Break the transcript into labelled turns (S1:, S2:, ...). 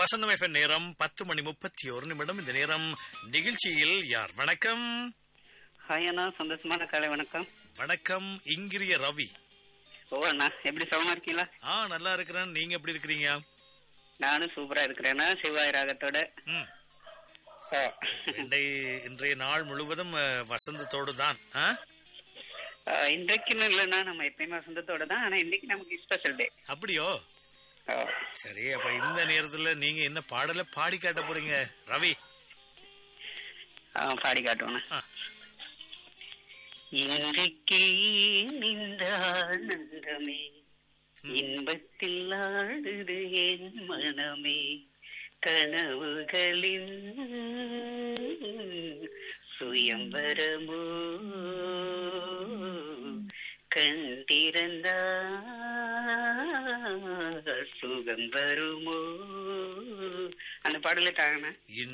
S1: வசந்தம் FM நேரம் பத்து மணி முப்பத்தி ஒரு நிமிடம் இந்த நேரம் நிகழ்ச்சியில் யார் வணக்கம்
S2: ஹாய் அண்ணா சந்தோஷமான காலை வணக்கம்
S1: வணக்கம் இங்கிரிய ரவி
S2: ஓ அண்ணா எப்படி சுகமா இருக்கீங்களா
S1: ஆ நல்லா இருக்கிறேன் நீங்க எப்படி இருக்கிறீங்க
S2: நானும் சூப்பரா இருக்கிறேன்னா சிவாய் ராகத்தோட
S1: ம்
S2: ஓ.
S1: இன்றைய இன்றைய நாள் முழுவதும் அஹ், வசந்தத்தோடு தான் ஆ?
S2: ஆ, இன்றைக்குன்னு இல்லைன்னா நம்ம எப்பயுமே வசந்தத்தோட தான் ஆனா இன்னைக்கு நமக்கு ஸ்பெஷல் டே
S1: அப்படியோ சரி அப்ப இந்த நேரத்துல நீங்க என்ன பாடல பாடி காட்ட போறீங்க ரவி
S2: பாடி காட்டுவோண்ணா
S1: ஆ.
S2: இன்றைக்கு இந்த ஆனந்தமே இன்பத்தில் ஆடுது என் மனமே கனவுகளின் சுயம்பரமோ கண்டிருந்தா சுகம் வருமோ அந்த பாடலுக்காகண்ணா